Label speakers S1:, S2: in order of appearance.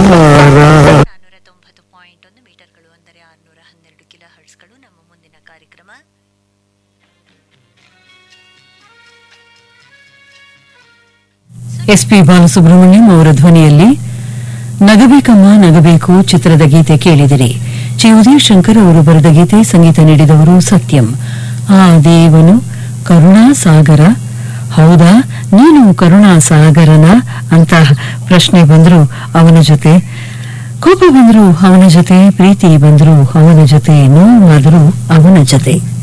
S1: ನಾನ್ನೂರ ತೊಂಬತ್ತು ಪಾಯಿಂಟ್ ಒಂದು ಮೀಟರ್ಗಳು ಅಂದರೆ ಆರುನೂರ ಹನ್ನೆರಡು ಕಿಲೋ ಹರ್ಟ್ಸ್ಗಳು ನಮ್ಮ ಮುಂದಿನ ಕಾರ್ಯಕ್ರಮ
S2: ಎಸ್ ಪಿ ಬಾಲಸುಬ್ರಹ್ಮಣ್ಯಂ ಅವರ ಧ್ವನಿಯಲ್ಲಿ ನಗಬೇಕಮ್ಮ ನಗಬೇಕು ಚಿತ್ರದ ಗೀತೆ ಕೇಳಿದಿರಿ ಚಿ ಉದಯ ಶಂಕರ್ ಅವರು ಬರೆದ ಗೀತೆ ಸಂಗೀತ ನೀಡಿದವರು ಸತ್ಯಂ ಆ ದೇವನು ಕರುಣಾ ಸಾಗರ ಹೌದಾ ನೀನು ಕರುಣಾ ಸಾಗರನ ಅಂತ ಪ್ರಶ್ನೆ ಬಂದ್ರು ಅವನ ಜೊತೆ ಕೋಪ ಬಂದ್ರು ಅವನ ಜೊತೆ ಪ್ರೀತಿ ಬಂದ್ರು ಅವನ ಜೊತೆ ನೋವಾದರೂ ಅವನ ಜೊತೆ